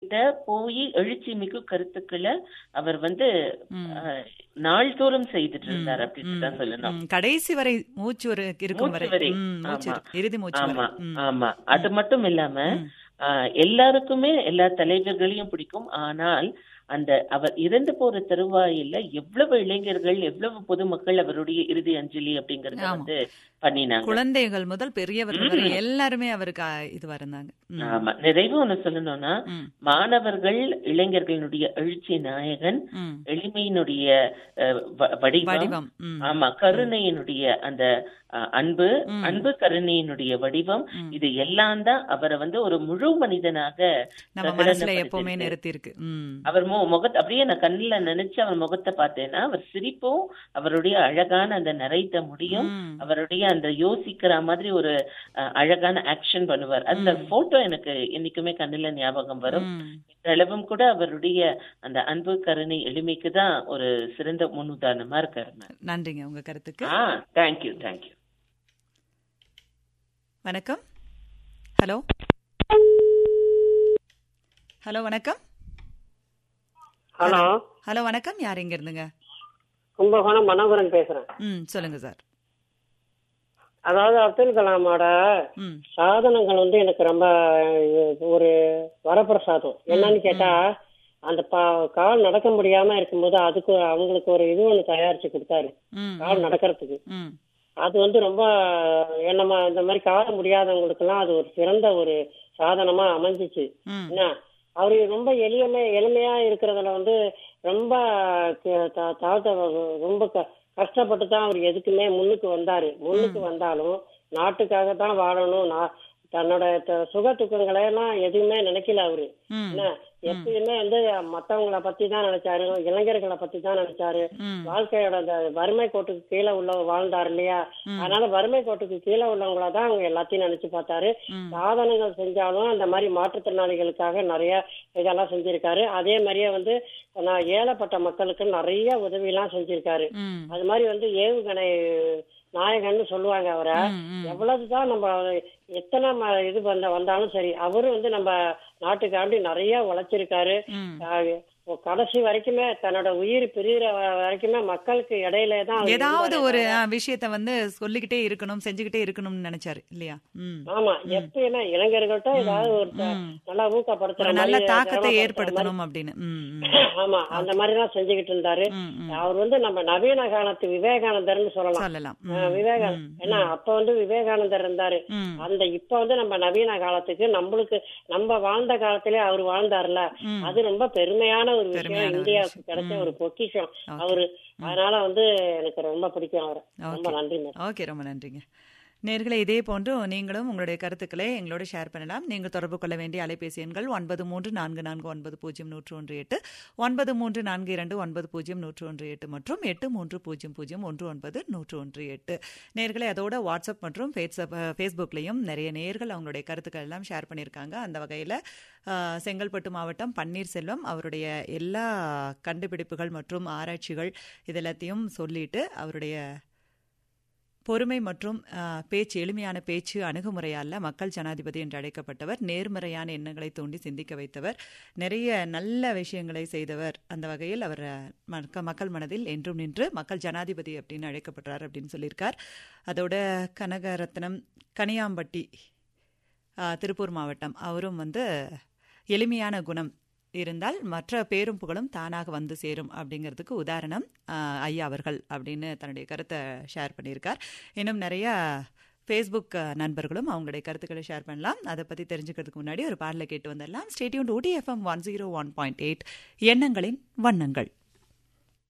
போய் எழுச்சி மிகு கருத்துக்களை அவர் வந்து ம். அஹ், நாள்தோறும் செய்துட்டு ம், இருந்தார் அப்படின்னு தான் ம், சொல்லணும் ம். கடைசி வரை மூச்சு ஒரு இருக்கும் மூச்சு வரை வரை. ம், மூச்சு ஆமா. இருக்கு. இறுதி மூச்சு ஆமா வரை ம். ஆமா அது மட்டும் இல்லாம ம். ஆஹ், எல்லாருக்குமே எல்லா தலைவர்களையும் பிடிக்கும் ஆனால் அந்த அவர் இறந்து போற தருவாயில எவ்வளவு இளைஞர்கள் எவ்வளவு பொதுமக்கள் அவருடைய இறுதி அஞ்சலி அப்படிங்கறத ஆமா. வந்து பண்ணினாங்க குழந்தைகள் முதல் பெரியவர்கள் வரை எல்லாருமே அவருக்கு ஆ, இதுவா இருந்தாங்க ம். ஆமா நிறைவு ஒண்ணு சொல்லணும்னா ம். மாணவர்கள் இளைஞர்களுடைய எழுச்சி நாயகன் ம். எளிமையினுடைய அஹ், வ- வடிவம் வடிவம் ம். ஆமா கருணையினுடைய அந்த அஹ், அன்பு ம். அன்பு கருணையினுடைய வடிவம் ம். இது எல்லாம் தான் அவரை வந்து ஒரு முழு மனிதனாக நம்ம மனசுல பிரகடனப்படுத்தியிருக்கு. எப்பவுமே நிறுத்தி இருக்கு ம். அவர் மு முகத்தை அப்படியே நான் கண்ணுல நினைச்சு அவர் முகத்தை பார்த்தேன்னா அவர் சிரிப்பும் அவருடைய அழகான அந்த நரைத்த முடியும் ம். அவருடைய அந்த யோசிக்கிற மாதிரி ஒரு அஹ், அழகான ஆக்ஷன் பண்ணுவார் அந்த போட்டோ எனக்கு என்னைக்குமே கண்ணுல ஞாபகம் வரும் ம். இன்றளவும் கூட அவருடைய அந்த அன்பு கருணை எளிமைக்கு தான் ஒரு சிறந்த முன்னுதாரணமா இருக்காரு மேம் நன்றிங்க உங்க கருத்துக்கு ஆ தேங்க்யூ தேங்க்யூ வணக்கம் ஹலோ ஹலோ வணக்கம் ஹலோ ஹலோ வணக்கம் யார் இங்க இருந்துங்க கும்பகோணம் மனோகரன் பேசுறேன் ம் சொல்லுங்க சார் அதாவது அப்துல் கலாமோட ம் சாதனங்கள் வந்து எனக்கு ரொம்ப அஹ், ஒரு வரப்பிரசாதம் என்னன்னு கேட்டா அந்த பா- கால் நடக்க முடியாம இருக்கும்போது அதுக்கு அவங்களுக்கு ஒரு இது ஒண்ணு தயாரிச்சு கொடுத்தாரு ம் கால் நடக்கிறதுக்கு ம் அது வந்து ரொம்ப என்னமா இந்த மாதிரி கால் முடியாதவங்களுக்கு எல்லாம் அது ஒரு சிறந்த ஒரு சாதனமா அமைஞ்சிச்சு ம் என்ன அவரு ரொம்ப எளியமை எளிமையா இருக்கிறதுல வந்து ரொம்ப க- தா- தாழ்த்த ரொம்ப க- கஷ்டப்பட்டு தான் அவர் எதுக்குமே முன்னுக்கு வந்தாரு முன்னுக்கு வந்தாலும் நாட்டுக்காக தான் வாழணும் நான் தன்னோட த- சுக துக்கங்களை எல்லாம் எதுவுமே நினைக்கல அவரு ம் என்ன எப்பயுமே வந்து மத்தவங்கள பத்தி தான் நினைச்சாரு இளைஞர்களை பத்தி தான் நினைச்சாரு ம் வாழ்க்கையோட அந்த வறுமை கோட்டுக்கு கீழே உள்ள வாழ்ந்தார் இல்லையா ம். அதனால வறுமை கோட்டுக்கு கீழே உள்ளவங்கள தான் அவங்க எல்லாத்தையும் நினைச்சு பார்த்தாரு ம். சாதனைகள் செஞ்சாலும் அந்த மாதிரி மாற்றுத்திறனாளிகளுக்காக நிறைய இதெல்லாம் செஞ்சிருக்காரு அதே மாதிரியே வந்து நான் ஏழைப்பட்ட மக்களுக்கு நிறைய உதவி எல்லாம் செஞ்சிருக்காரு ம் அது மாதிரி வந்து ஏவுகணை நாயகன்னு சொல்லுவாங்க அவரை ம், ம். எவ்வளவுதான் நம்ம எத்தனை ம- இது வந்த வந்தாலும் சரி அவரும் வந்து நம்ம நாட்டுக்காண்டி நிறைய உழைச்சிருக்காரு ம். ஆஹ் கடைசி வரைக்குமே தன்னோட உயிர் பிரிகிற வ- வரைக்குமே மக்களுக்கு இடையில தான் அவர் ஏதாவது இருந்தாரே ஒரு தவிர- ஆ, விஷயத்த வந்து சொல்லிக்கிட்டே இருக்கணும் செஞ்சுக்கிட்டே இருக்கணும்னு நினைச்சாரு இல்லையா ம் ஆமா எப்பயுமே இளைஞர்கள்ட்ட ஏதாவது ஒரு த- ம். நல்லா ஊக்கப்படுத்துற ஒரு நல்ல மாதிரி, தாக்கத்தை சிரமப்படுத்துற ஏற்படுத்தணும் அப்படின்னு ம் ம் மாதிரி. ஆமா அந்த மாதிரி தான் செஞ்சுக்கிட்டு இருந்தாரு ம், ம். அவர் வந்து நம்ம நவீன காலத்து விவேகானந்தர்னு சொல்லலாம் சொல்லலாம் ஆஹ் ம், விவேகா ம், ஏன்னா அப்ப வந்து விவேகானந்தர் இருந்தாரு ம், அந்த இப்ப வந்து நம்ம நவீன காலத்துக்கு நம்மளுக்கு நம்ம வாழ்ந்த காலத்திலே அவர் வாழ்ந்தார்ல ம். அது ரொம்ப பெருமையான ஒரு விஷயம் பெருமையான ஒரு இந்தியாவுக்கு விஷயம். கிடைச்ச ம். ஒரு பொக்கிஷம் Okay. அவரு அதனால வந்து எனக்கு ரொம்ப பிடிக்கும் அவரை ரொம்ப Okay. நன்றி மேடம் ஓகே ரொம்ப நன்றிங்க நேர்களை இதே போன்று நீங்களும் உங்களுடைய கருத்துக்களை எங்களோட ஷேர் பண்ணலாம் நீங்கள் தொடர்பு கொள்ள வேண்டிய அலைபேசி எண்கள் ஒன்பது மூன்று நான்கு நான்கு ஒன்பது பூஜ்ஜியம் நூற்று ஒன்று எட்டு ஒன்பது மூன்று நான்கு இரண்டு ஒன்பது பூஜ்ஜியம் நூற்று ஒன்று எட்டு மற்றும் எட்டு மூன்று பூஜ்ஜியம் பூஜ்ஜியம் ஒன்று ஒன்பது நூற்று ஒன்று எட்டு நேர்களை அதோட வாட்ஸ்அப் மற்றும் ஃபேட்ஸ்அப் ஃபேஸ்புக்லேயும் நிறைய நேர்கள் அவங்களுடைய கருத்துக்கள் எல்லாம் ஷேர் பண்ணியிருக்காங்க அந்த வகையில் செங்கல்பட்டு மாவட்டம் பன்னீர்செல்வம் அவருடைய எல்லா கண்டுபிடிப்புகள் மற்றும் ஆராய்ச்சிகள் இதெல்லாத்தையும் சொல்லிட்டு அவருடைய பொறுமை மற்றும் ஆ, பேச்சு எளிமையான பேச்சு அணுகுமுறையால் மக்கள் ஜனாதிபதி என்று அழைக்கப்பட்டவர் நேர்மறையான எண்ணங்களை தூண்டி சிந்திக்க வைத்தவர் நிறைய நல்ல விஷயங்களை செய்தவர் அந்த வகையில் அவர் அ, மக்க- மக்கள் மனதில் என்றும் நின்று மக்கள் ஜனாதிபதி அப்படின்னு அழைக்கப்பட்டார் அப்படின்னு சொல்லியிருக்கார் அதோட கனகரத்னம் கனியாம்பட்டி ஆ, திருப்பூர் மாவட்டம் அவரும் வந்து எளிமையான குணம் இருந்தால் மற்ற பேரும் புகழும் தானாக வந்து சேரும் அப்படிங்கிறதுக்கு உதாரணம் ஆ, ஐயா அவர்கள் அப்படின்னு தன்னுடைய கருத்தை ஷேர் பண்ணியிருக்கார் இன்னும் நிறைய ஃபேஸ்புக் நண்பர்களும் அவங்களுடைய கருத்துக்களை ஷேர் பண்ணலாம் அதை பற்றி தெரிஞ்சுக்கிறதுக்கு முன்னாடி ஒரு பாடலை கேட்டு வந்துடலாம் stay tuned ODFM one zero one point eight எண்ணங்களின் வண்ணங்கள்